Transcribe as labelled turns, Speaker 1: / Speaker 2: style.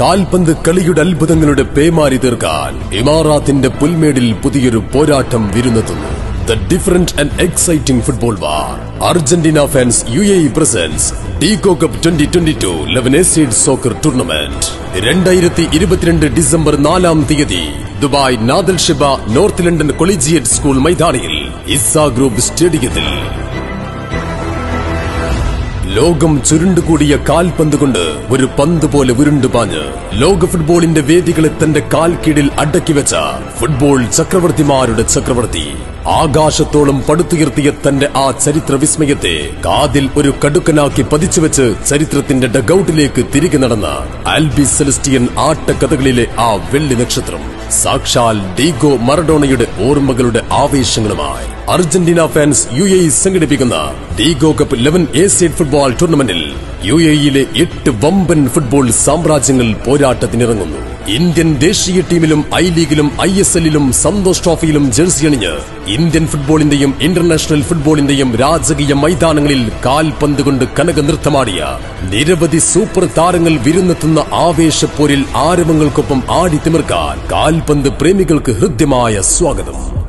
Speaker 1: കാൽപന്ത് കളിയുടെ അത്ഭുതങ്ങളുടെ പേമാരി തീർക്കാൻ ഇമാറാത്തിന്റെ പുൽമേടിൽ പുതിയൊരു പോരാട്ടം വിരുന്നെത്തുന്നു the different and exciting football war Argentina fans U A presents Diego cup twenty twenty two eleven a side soccer tournament രണ്ടായിരത്തി ഇരുപത്തിരണ്ട് ഡിസംബർ നാലാം തീയതി Dubai Nad Al Sheba North London Collegiate School മൈതാനിയിൽ ഇസ ഗ്രൂപ്പ് സ്റ്റേഡിയത്തിൽ ലോകം ചുരുണ്ടുകൂടിയ കാൽപന്ത് കൊണ്ട് ഒരു പന്ത് പോലെ ഉരുണ്ടുപാഞ്ഞ് ലോക ഫുട്ബോളിന്റെ വേദികളെ തന്റെ കാൽ കീഴിൽ അടക്കി വെച്ച ഫുട്ബോൾ ചക്രവർത്തിമാരുടെ ചക്രവർത്തി ആകാശത്തോളം പടുത്തുയർത്തിയ തന്റെ ആ ചരിത്ര വിസ്മയത്തെ കാതിൽ ഒരു കടുക്കനാക്കി പതിച്ചുവെച്ച് ചരിത്രത്തിന്റെ ഡഗൌട്ടിലേക്ക് തിരികെ നടന്ന ആൽബി സെലസ്റ്റിയൻ ആട്ടക്കഥകളിലെ ആ വെള്ളി നക്ഷത്രം സാക്ഷാൽ ഡീഗോ മറഡോണയുടെ ഓർമ്മകളുടെ ആവേശങ്ങളുമായി അർജന്റീന ഫാൻസ് യു എ സംഘടിപ്പിക്കുന്ന Diego cup eleven a side football ടൂർണമെന്റിൽ യു എയിലെ എട്ട് വമ്പൻ ഫുട്ബോൾ സാമ്രാജ്യങ്ങൾ പോരാട്ടത്തിനിറങ്ങുന്നു ഇന്ത്യൻ ദേശീയ ടീമിലും ഐ ലീഗിലും ഐ എസ് എല്ലിലും സന്തോഷ് ട്രോഫിയിലും ജേഴ്സി അണിഞ്ഞ് ഇന്ത്യൻ ഫുട്ബോളിന്റെയും ഇന്റർനാഷണൽ ഫുട്ബോളിന്റെയും രാജകീയ മൈതാനങ്ങളിൽ കാൽപന്ത് കൊണ്ട് കനക നൃത്തമാടിയ നിരവധി സൂപ്പർ താരങ്ങൾ വിരുന്നെത്തുന്ന ആവേശപ്പോരിൽ ആരവങ്ങൾക്കൊപ്പം ആടി തിമിർക്കാൻ കാൽപന്ത് പ്രേമികൾക്ക് ഹൃദ്യമായ സ്വാഗതം